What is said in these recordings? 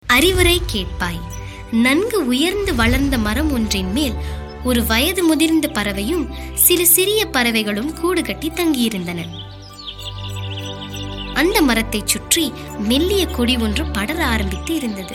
அறிவுரை கேட்பாய் நன்கு உயர்ந்து வளர்ந்த மரம் ஒன்றின் மேல் ஒரு வயது முதிர்ந்த பறவையும் சில சிறிய பறவைகளும் கூடு கட்டி தங்கியிருந்தன அந்த மரத்தைச் சுற்றி மெல்லிய கொடி ஒன்று படர ஆரம்பித்து இருந்தது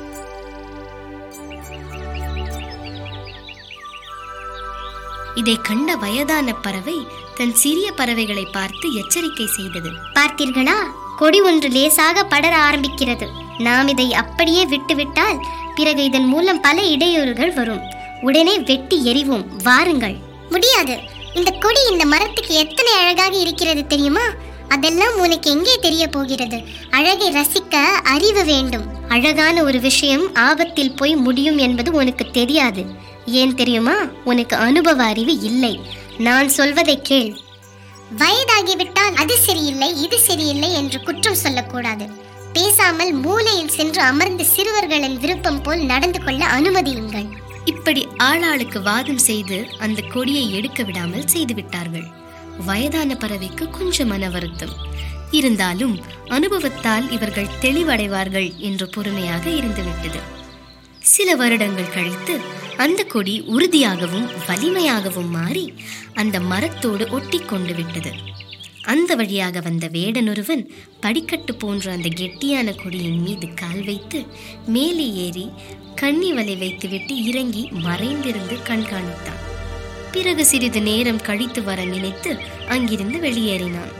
இதை கண்ட வயதான பறவை தன் சிறிய பறவைகளை பார்த்து எச்சரிக்கை செய்தது பார்த்தீர்களா கொடி ஒன்று லேசாக படர ஆரம்பிக்கிறது நாம் இதை அப்படியே விட்டுவிட்டால் பிறகு இதன் மூலம் பல இடையூறுகள் வரும் உடனே வெட்டி எறிவோம் வாருங்கள் முடியாது இந்த கொடி இந்த மரத்துக்கு எத்தனை அழகாக இருக்கிறது தெரியுமா அதெல்லாம் உனக்கு எங்கே தெரிய போகிறது அழகை ரசிக்க அறிவு வேண்டும் அழகான ஒரு விஷயம் ஆபத்தில் போய் முடியும் என்பது உனக்கு தெரியாது ஏன் தெரியுமா உனக்கு அனுபவ அறிவு இல்லை நான் சொல்வதை கேள் வயதாகிவிட்டால் அது சரியில்லை இது சரியில்லை என்று குற்றம் சொல்லக்கூடாது பேசாமல் மூலையில் சென்று அமர்ந்து சிறுவர்களின் விருப்பம் போல் நடந்து கொள்ள அனுமதியுங்கள் இப்படி ஆளாளுக்கு வாதம் செய்து அந்த கொடியை எடுக்க விடாமல் செய்து விட்டார்கள் வயதான பறவைக்கு கொஞ்சம் மன வருத்தம் இருந்தாலும் அனுபவத்தால் இவர்கள் தெளிவடைவார்கள் என்று பொறுமையாக இருந்துவிட்டது சில வருடங்கள் கழித்து அந்த கொடி உறுதியாகவும் வலிமையாகவும் மாறி அந்த மரத்தோடு ஒட்டி கொண்டு விட்டது அந்த வழியாக வந்த வேடன் ஒருவன் படிக்கட்டு போன்ற அந்த கெட்டியான கொடியின் மீது கால் வைத்து மேலே ஏறி கண்ணி வலை வைத்துவிட்டு இறங்கி மறைந்திருந்து கண்காணித்தான் பிறகு சிறிது நேரம் கழித்து வர நினைத்து அங்கிருந்து வெளியேறினான்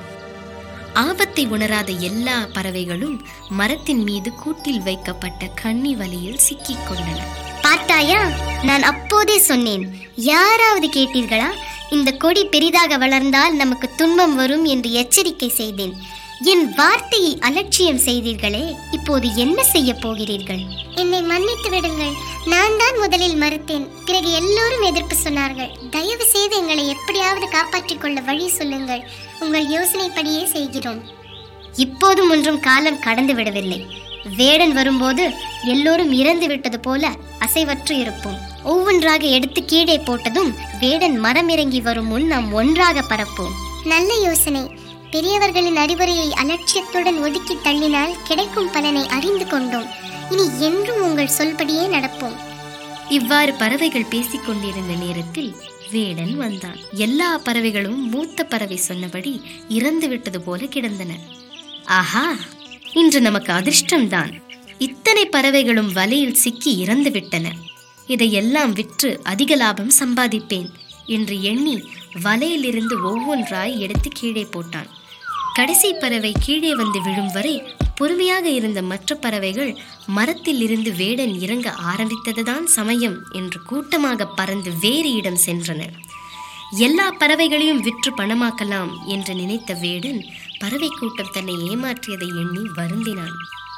ஆபத்தை உணராத எல்லா பறவைகளும் மரத்தின் மீது கூட்டில் வைக்கப்பட்ட கண்ணி வலையில் சிக்கிக் கொண்டன பார்த்தாயா நான் அப்போதே சொன்னேன் யாராவது கேட்டீர்களா இந்த கொடி பெரிதாக வளர்ந்தால் நமக்கு துன்பம் வரும் என்று எச்சரிக்கை செய்தேன் என் வார்த்தையை அலட்சியம் செய்தீர்களே இப்போது என்ன செய்ய போகிறீர்கள் என்னை மன்னித்து விடுங்கள் நான் தான் முதலில் மறுத்தேன் பிறகு எல்லோரும் எதிர்ப்பு சொன்னார்கள் தயவு செய்து எங்களை எப்படியாவது காப்பாற்றிக் கொள்ள வழி சொல்லுங்கள் உங்கள் யோசனைப்படியே செய்கிறோம் இப்போதும் ஒன்றும் காலம் கடந்து விடவில்லை வேடன் வரும்போது எல்லோரும் இறந்து விட்டது போல அசைவற்று இருப்போம் ஒவ்வொன்றாக எடுத்து கீழே போட்டதும் வேடன் மரம் இறங்கி வரும் முன் நாம் ஒன்றாக பறப்போம் நல்ல யோசனை பெரியவர்களின் அறிவுரையை அலட்சியத்துடன் ஒதுக்கி தள்ளினால் கிடைக்கும் பலனை அறிந்து கொண்டோம் இனி என்றும் உங்கள் சொல்படியே நடப்போம் இவ்வாறு பறவைகள் பேசிக் கொண்டிருந்த நேரத்தில் வேடன் வந்தான் எல்லா பறவைகளும் மூத்த பறவை சொன்னபடி இறந்து விட்டது போல கிடந்தன ஆஹா இன்று நமக்கு அதிர்ஷ்டம்தான் இத்தனை பறவைகளும் வலையில் சிக்கி இறந்து விட்டன இதையெல்லாம் விற்று அதிக லாபம் சம்பாதிப்பேன் என்று எண்ணி வலையிலிருந்து ஒவ்வொன்றாய் எடுத்து கீழே போட்டான் கடைசி பறவை கீழே வந்து விழும் வரை பொறுமையாக இருந்த மற்ற பறவைகள் மரத்தில் இருந்து வேடன் இறங்க ஆரம்பித்ததுதான் சமயம் என்று கூட்டமாக பறந்து வேறு இடம் சென்றன எல்லா பறவைகளையும் விற்று பணமாக்கலாம் என்று நினைத்த வேடன் பறவை கூட்டம் தன்னை ஏமாற்றியதை எண்ணி வருந்தினான்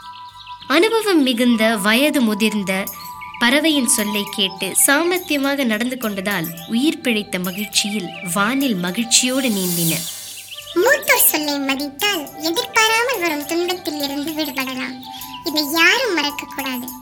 அனுபவம் மிகுந்த வயது முதிர்ந்த பறவையின் சொல்லை கேட்டு சாமர்த்தியமாக நடந்து கொண்டதால் உயிர் பிழைத்த மகிழ்ச்சியில் வானில் மகிழ்ச்சியோடு நீந்தின மூத்தோர் சொல்லை மதித்தால் எதிர்பாராமல் வரும் துன்பத்தில் இருந்து விடுபடலாம் இதை யாரும் மறக்க கூடாது